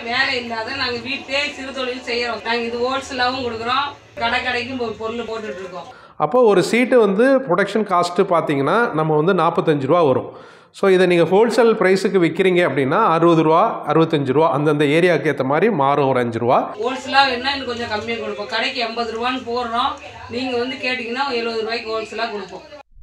வேலை இல்லாத நாங்கள் வீட்டிலே சிறு தொழில் செய்கிறோம் நாங்கள் இது ஹோல்சேலாகவும் கொடுக்குறோம் கடை கடைக்கும் பொ- பொருள் போட்டுட்டு இருக்கோம் அப்போ ஒரு சீட்டு வந்து ப்ரொடக்ஷன் காஸ்ட்டு பார்த்தீங்கன்னா நம்ம வந்து நாற்பத்தஞ்சு ரூபா வரும் ஸோ இதை நீங்கள் ஹோல்சேல் ப்ரைஸுக்கு விற்கிறீங்க அப்படின்னா அறுபது ரூபா அறுபத்தஞ்சு ரூபா அந்தந்த ஏரியாவுக்கு ஏற்ற மாதிரி மாறும் ஒரு அஞ்சு ரூபா ஹோல்சேலாக வேணா இன்னும் கொஞ்சம் கம்மியாக கொடுப்போம் கடைக்கு எண்பது ரூபான்னு போடுறோம் நீங்கள் வந்து கேட்டிங்கன்னா எழுபது ரூபாய்க்கு ஹோல்சேலாக கொடுப்போம்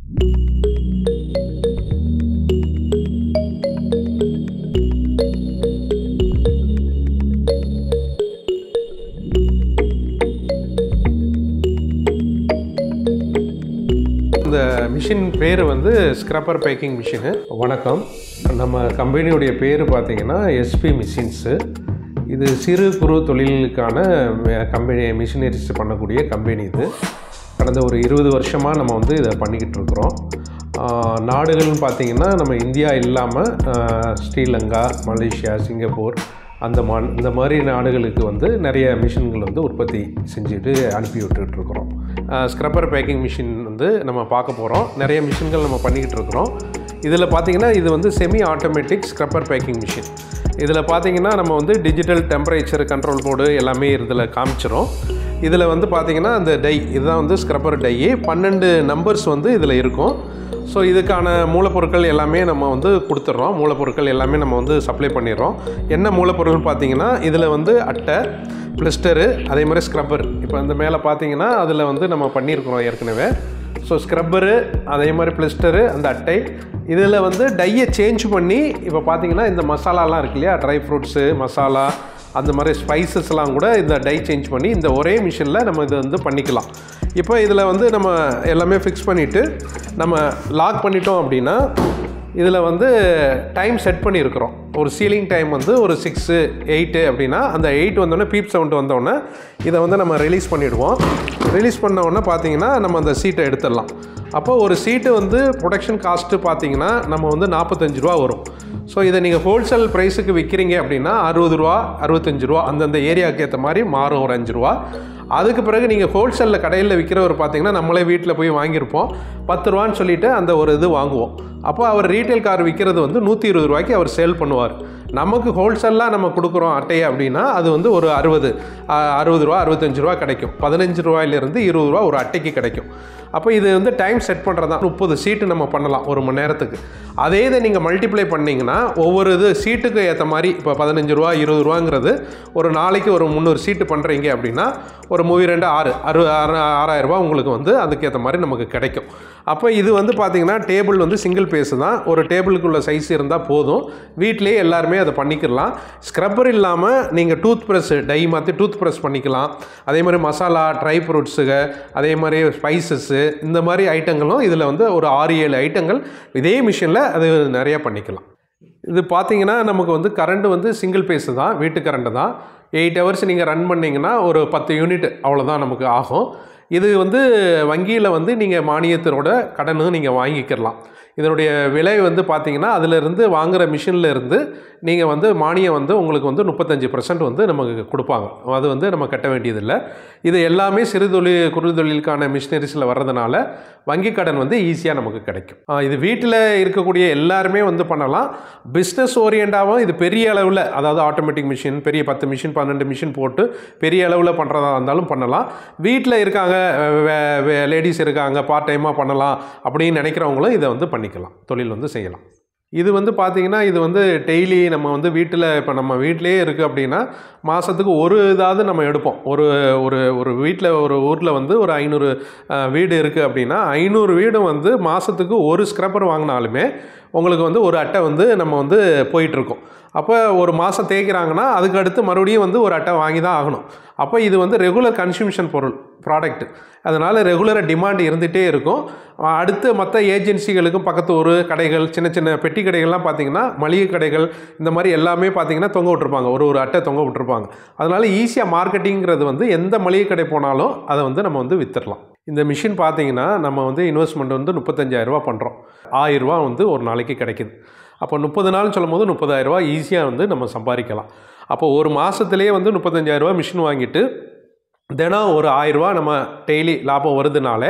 இந்த மிஷின் பேர் வந்து ஸ்க்ரப்பர் பேக்கிங் மிஷினு வணக்கம் நம்ம கம்பெனியுடைய பேர் பார்த்தீங்கன்னா எஸ்பி மிஷின்ஸு இது சிறு குறு தொழிலுக்கான கம்பெனி மிஷினரிஸ் பண்ணக்கூடிய கம்பெனி இது கடந்த ஒரு இருபது வருஷமாக நம்ம வந்து இதை பண்ணிக்கிட்டு இருக்கிறோம் ஆஹ் நாடுகள்னு பார்த்தீங்கன்னா நம்ம இந்தியா இல்லாமல் ஸ்ரீலங்கா மலேசியா சிங்கப்பூர் அந்த மா இந்த மாதிரி நாடுகளுக்கு வந்து நிறைய மிஷின்கள் வந்து உற்பத்தி செஞ்சுட்டு அனுப்பி விட்டுட்டு இருக்கிறோம் ஸ்க்ரப்பர் பேக்கிங் மிஷின் வந்து நம்ம பார்க்க போகிறோம் நிறைய மிஷின்கள் நம்ம பண்ணிக்கிட்டு இருக்கிறோம் இதில் பார்த்தீங்கன்னா இது வந்து semi automatic scrubber packing machine இதில் பார்த்தீங்கன்னா நம்ம வந்து டிஜிட்டல் டெம்பரேச்சர் கண்ட்ரோல் போர்டு எல்லாமே இதில் காமிச்சிரும் இதில் வந்து பார்த்தீங்கன்னா அந்த டை இதுதான் வந்து ஸ்க்ரப்பர் டையே பன்னெண்டு நம்பர்ஸ் வந்து இதில் இருக்கும் ஸோ இதுக்கான மூலப்பொருட்கள் எல்லாமே நம்ம வந்து கொடுத்துட்றோம் மூலப்பொருட்கள் எல்லாமே நம்ம வந்து சப்ளை பண்ணிடுறோம் என்ன மூலப்பொருள்னு பார்த்தீங்கன்னா இதில் வந்து அட்டை ப்ளிஸ்டரு அதே மாதிரி ஸ்க்ரப்பர் இப்போ இந்த மேலே பார்த்தீங்கன்னா அதில் வந்து நம்ம பண்ணியிருக்கிறோம் ஏற்கனவே ஸோ ஸ்க்ரப்பரு அதே மாதிரி ப்ளிஸ்டரு அந்த அட்டை இதில் வந்து டையை சேஞ்ச் பண்ணி இப்போ பார்த்தீங்கன்னா இந்த மசாலாலாம் இருக்கு இல்லையா ட்ரை ஃப்ரூட்ஸு மசாலா அந்த மாதிரி ஸ்பைசஸ்லாம் கூட இந்த டை சேஞ்ச் பண்ணி இந்த ஒரே மிஷினில் நம்ம இதை வந்து பண்ணிக்கலாம் இப்போ இதில் வந்து நம்ம எல்லாமே ஃபிக்ஸ் பண்ணிவிட்டு நம்ம லாக் பண்ணிட்டோம் அப்படின்னா இதில் வந்து டைம் செட் பண்ணியிருக்கிறோம் ஒரு சீலிங் டைம் வந்து ஒரு சிக்ஸு எயிட்டு அப்படின்னா அந்த எயிட் வந்தோடனே பீப் சவுண்ட் வந்தோடனே இதை வந்து நம்ம ரிலீஸ் பண்ணிவிடுவோம் ரிலீஸ் பண்ண உடனே பார்த்தீங்கன்னா நம்ம அந்த சீட்டை எடுத்துடலாம் அப்போ ஒரு சீட்டு வந்து ப்ரொடக்ஷன் காஸ்ட்டு பார்த்தீங்கன்னா நம்ம வந்து நாற்பத்தஞ்சு ரூபா வரும் ஸோ இதை நீங்கள் ஹோல்சேல் ப்ரைஸுக்கு விற்கிறீங்க அப்படின்னா அறுபது ரூபா அறுபத்தஞ்சு ரூபா அந்தந்த ஏரியாவுக்கு ஏற்ற மாதிரி மாறும் ஒரு அஞ்சு ரூபா அதுக்கு பிறகு நீங்கள் ஹோல்சேலில் கடையில் விற்கிறவர் பார்த்தீங்கன்னா நம்மளே வீட்டில் போய் வாங்கியிருப்போம் பத்து ரூபான்னு சொல்லிட்டு அந்த ஒரு இது வாங்குவோம் அப்போ அவர் ரீட்டைல் கார் விற்கிறது வந்து நூற்றி இருபது ரூபாய்க்கு அவர் சேல் பண்ணுவார் நமக்கு ஹோல்சேலாக நம்ம கொடுக்குறோம் அட்டையை அப்படின்னா அது வந்து ஒரு அறுபது அறுபது ரூபா அறுபத்தஞ்சு ரூபா கிடைக்கும் பதினஞ்சு ரூபாயிலிருந்து இருபது ரூபா ஒரு அட்டைக்கு கிடைக்கும் அப்போ இது வந்து டைம் செட் பண்ணுறதா முப்பது சீட்டு நம்ம பண்ணலாம் ஒரு மணி நேரத்துக்கு அதே இதை நீங்கள் மல்டிப்ளை பண்ணிங்கன்னா ஒவ்வொரு இது சீட்டுக்கு ஏற்ற மாதிரி இப்போ பதினஞ்சு ரூபா இருபது ரூபாங்கிறது ஒரு நாளைக்கு ஒரு முந்நூறு சீட்டு பண்ணுறீங்க அப்படின்னா ஒரு மூவி ரெண்டு ஆறு அறு ஆறு ஆறாயிரம் ரூபாய் உங்களுக்கு வந்து அதுக்கேற்ற மாதிரி நமக்கு கிடைக்கும் அப்போ இது வந்து பார்த்தீங்கன்னா டேபிள் வந்து சிங்கிள் பேஸு தான் ஒரு டேபிளுக்குள்ள சைஸ் இருந்தால் போதும் வீட்டிலேயே எல்லாருமே அதை பண்ணிக்கலாம் ஸ்க்ரப்பர் இல்லாமல் நீங்கள் டூத் ப்ரஷ் டை மாற்றி டூத் ப்ரஷ் பண்ணிக்கலாம் அதே மாதிரி மசாலா ட்ரை ஃப்ரூட்ஸுக அதே மாதிரி ஸ்பைசஸ்ஸு இந்த மாதிரி ஐட்டங்களும் இதில் வந்து ஒரு ஆறு ஏழு ஐட்டங்கள் இதே மிஷினில் அது நிறையா பண்ணிக்கலாம் இது பார்த்தீங்கன்னா நமக்கு வந்து கரண்ட் வந்து சிங்கிள் பேஸு தான் வீட்டு கரண்ட்டு தான் எயிட் ஹவர்ஸ் நீங்கள் ரன் பண்ணிங்கன்னா ஒரு பத்து யூனிட் அவ்வளோதான் நமக்கு ஆகும் இது வந்து வங்கியில் வந்து நீங்கள் மானியத்தோட கடனும் நீங்கள் வாங்கிக்கிறலாம் இதனுடைய விலை வந்து பார்த்தீங்கன்னா அதிலிருந்து வாங்குகிற மிஷினில் இருந்து நீங்கள் வந்து மானியம் வந்து உங்களுக்கு வந்து முப்பத்தஞ்சு பர்சன்ட் வந்து நமக்கு கொடுப்பாங்க அது வந்து நம்ம கட்ட வேண்டியதில்லை இது எல்லாமே சிறு தொழில் குறு தொழிலுக்கான மிஷினரிஸில் வர்றதுனால வங்கி கடன் வந்து ஈஸியாக நமக்கு கிடைக்கும் ஆ, இது வீட்டில் இருக்கக்கூடிய எல்லாருமே வந்து பண்ணலாம் பிஸ்னஸ் ஓரியண்டாகவும் இது பெரிய அளவில் அதாவது ஆட்டோமேட்டிக் மிஷின் பெரிய பத்து மிஷின் பன்னெண்டு மிஷின் போட்டு பெரிய அளவில் பண்ணுறதா இருந்தாலும் பண்ணலாம் வீட்டில் இருக்காங்க லேடிஸ் இருக்காங்க பார்ட் டைமாக பண்ணலாம் அப்படின்னு நினைக்கிறவங்களும் இதை வந்து பண்ணிக்கலாம் தொழில் வந்து செய்யலாம் இது வந்து பார்த்திங்கன்னா இது வந்து டெய்லி நம்ம வந்து வீட்டில் இப்போ நம்ம வீட்டிலேயே இருக்குது அப்படின்னா மாதத்துக்கு ஒரு இதாவது நம்ம எடுப்போம் ஒரு ஒரு ஒரு வீட்டில் ஒரு ஊரில் வந்து ஒரு ஐநூறு அஹ், வீடு இருக்குது அப்படின்னா ஐநூறு வீடும் வந்து மாதத்துக்கு ஒரு ஸ்க்ரப்பர் வாங்கினாலுமே உங்களுக்கு வந்து ஒரு அட்டை வந்து நம்ம வந்து போயிட்டுருக்கோம் அப்போ ஒரு மாதம் தேய்க்கிறாங்கன்னா அதுக்கு அடுத்து மறுபடியும் வந்து ஒரு அட்டை வாங்கி தான் ஆகணும் அப்போ இது வந்து ரெகுலர் கன்சியூம்ஷன் பொருள் ப்ராடக்ட் அதனால் ரெகுலராக டிமாண்ட் இருந்துகிட்டே இருக்கும் அடுத்து மற்ற ஏஜென்சிகளுக்கும் பக்கத்து ஊர் கடைகள் சின்ன சின்ன பெட்டி கடைகள்லாம் பார்த்தீங்கன்னா மளிகை கடைகள் இந்த மாதிரி எல்லாமே பார்த்தீங்கன்னா தொங்க விட்டுருப்பாங்க ஒரு ஒரு அட்டை தொங்க விட்டுருப்பாங்க அதனால் ஈஸியாக மார்க்கெட்டிங்கிறது வந்து எந்த மளிகை கடை போனாலும் அதை வந்து நம்ம வந்து வித்துடலாம் இந்த மிஷின் பார்த்தீங்கன்னா நம்ம வந்து இன்வெஸ்ட்மெண்ட் வந்து முப்பத்தஞ்சாயிரரூபா பண்ணுறோம் ஆயிரரூபா வந்து ஒரு நாளைக்கு கிடைக்குது அப்போ முப்பது நாள் சொல்லும் போது முப்பதாயிரரூபா ஈஸியாக வந்து நம்ம சம்பாதிக்கலாம் அப்போ ஒரு மாதத்துலேயே வந்து முப்பத்தஞ்சாயிரரூபா மிஷின் வாங்கிட்டு தினம் ஒரு ஆயிரரூபா நம்ம டெய்லி லாபம் வருதுனால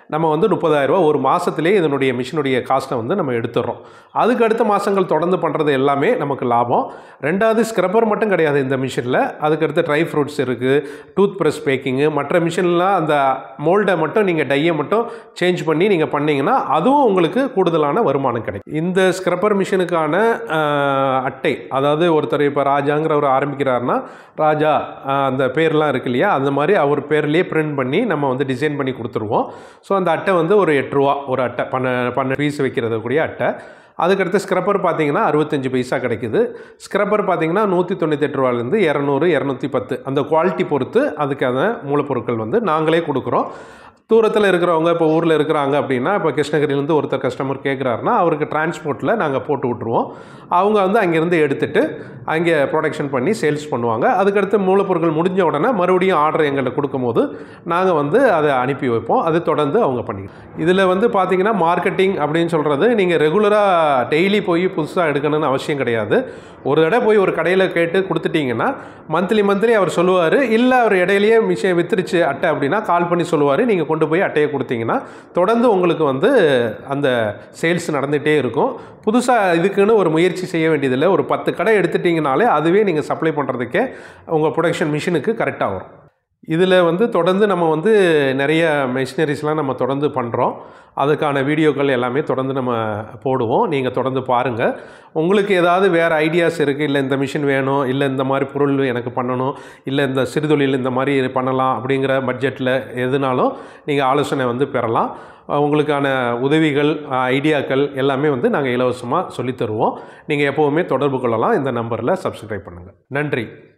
நம்ம வந்து முப்பதாயிரரூபா ஒரு மாதத்துலேயே இதனுடைய மிஷினுடைய காஸ்ட்டை வந்து நம்ம எடுத்துடுறோம் அதுக்கு அடுத்த மாதங்கள் தொடர்ந்து பண்ணுறது எல்லாமே நமக்கு லாபம் ரெண்டாவது ஸ்க்ரப்பர் மட்டும் கிடையாது இந்த மிஷினில் அதுக்கடுத்து ட்ரை ஃப்ரூட்ஸ் இருக்குது டூத் ப்ரஷ் பேக்கிங்கு மற்ற மிஷின்லாம் அந்த மோல்டை மட்டும் நீங்கள் டையை மட்டும் சேஞ்ச் பண்ணி நீங்கள் பண்ணீங்கன்னா அதுவும் உங்களுக்கு கூடுதலான வருமானம் கிடைக்கும் இந்த ஸ்க்ரப்பர் மிஷினுக்கான ஆஹ், அட்டை அதாவது ஒருத்தர் இப்போ ராஜாங்கிறவர் ஆரம்பிக்கிறாருன்னா ராஜா ஆஹ், அந்த பேர்லாம் இருக்கு இல்லையா அந்த மாதிரி அவர் பேர்லேயே பிரிண்ட் பண்ணி நம்ம வந்து டிசைன் பண்ணி கொடுத்துருவோம் ஸோ அந்த அட்டை வந்து ஒரு எட்டு ரூபா ஒரு அட்டை பண்ண பண்ண பீஸ் வைக்கிறது கூடிய அட்டை அதுக்கடுத்து ஸ்க்ரப்பர் பார்த்தீங்கன்னா அறுபத்தஞ்சு பைசா கிடைக்குது ஸ்க்ரப்பர் பார்த்தீங்கன்னா நூற்றி தொண்ணூத்தெட்டு ரூபாலேருந்து இரநூறு இரநூத்தி பத்து அந்த குவாலிட்டி பொறுத்து அதுக்கான மூலப்பொருட்கள் வந்து நாங்களே கொடுக்குறோம் தூரத்தில் இருக்கிறவங்க இப்போ ஊரில் இருக்கிறாங்க அப்படின்னா இப்போ கிருஷ்ணகிரியிலேருந்து ஒருத்தர் கஸ்டமர் கேட்குறாருன்னா அவருக்கு டிரான்ஸ்போர்ட்டில் நாங்கள் போட்டு விட்ருவோம் அவங்க வந்து அங்கேருந்து எடுத்துட்டு அங்கே ப்ரொடக்ஷன் பண்ணி சேல்ஸ் பண்ணுவாங்க அதுக்கடுத்து மூலப்பொருட்கள் முடிஞ்ச உடனே மறுபடியும் ஆர்டர் எங்கள்கிட்ட கொடுக்கும்போது நாங்கள் வந்து அதை அனுப்பி வைப்போம் அது தொடர்ந்து அவங்க பண்ணிக்கலாம் இதில் வந்து பார்த்தீங்கன்னா மார்க்கெட்டிங் அப்படின்னு சொல்கிறது நீங்கள் ரெகுலராக டெய்லி போய் புதுசாக எடுக்கணும்னு அவசியம் கிடையாது ஒரு தடவை போய் ஒரு கடையில் கேட்டு கொடுத்துட்டீங்கன்னா மந்த்லி மந்த்லி அவர் சொல்லுவார் இல்லை அவர் இடையிலேயே மிஷின் வித்துருச்சு அட்டை அப்படின்னா கால் பண்ணி சொல்லுவார் நீங்கள் கொண்டு போய் அட்டையை கொடுத்தீங்கன்னா தொடர்ந்து உங்களுக்கு வந்து அந்த சேல்ஸ் நடந்துகிட்டே இருக்கும் புதுசாக இதுக்குன்னு ஒரு முயற்சி செய்ய வேண்டியதில்லை ஒரு பத்து கடை எடுத்துட்டிங்கனாலே அதுவே நீங்கள் சப்ளை பண்ணுறதுக்கே உங்கள் ப்ரொடக்ஷன் மிஷினுக்கு கரெக்டாக வரும் இதில் வந்து தொடர்ந்து நம்ம வந்து நிறைய மெஷினரிஸ்லாம் நம்ம தொடர்ந்து பண்ணுறோம் அதுக்கான வீடியோக்கள் எல்லாமே தொடர்ந்து நம்ம போடுவோம் நீங்கள் தொடர்ந்து பாருங்கள் உங்களுக்கு ஏதாவது வேறு ஐடியாஸ் இருக்குது இல்லை இந்த மிஷின் வேணும் இல்லை இந்த மாதிரி பொருள் எனக்கு பண்ணணும் இல்லை இந்த சிறுதொழில் இந்த மாதிரி பண்ணலாம் அப்படிங்கிற பட்ஜெட்டில் எதுனாலும் நீங்கள் ஆலோசனை வந்து பெறலாம் அஹ் உங்களுக்கான உதவிகள் அஹ் ஐடியாக்கள் எல்லாமே வந்து நாங்கள் இலவசமாக சொல்லித் தருவோம் நீங்கள் எப்போவுமே தொடர்பு கொள்ளலாம் இந்த நம்பரில் சப்ஸ்கிரைப் பண்ணுங்கள் நன்றி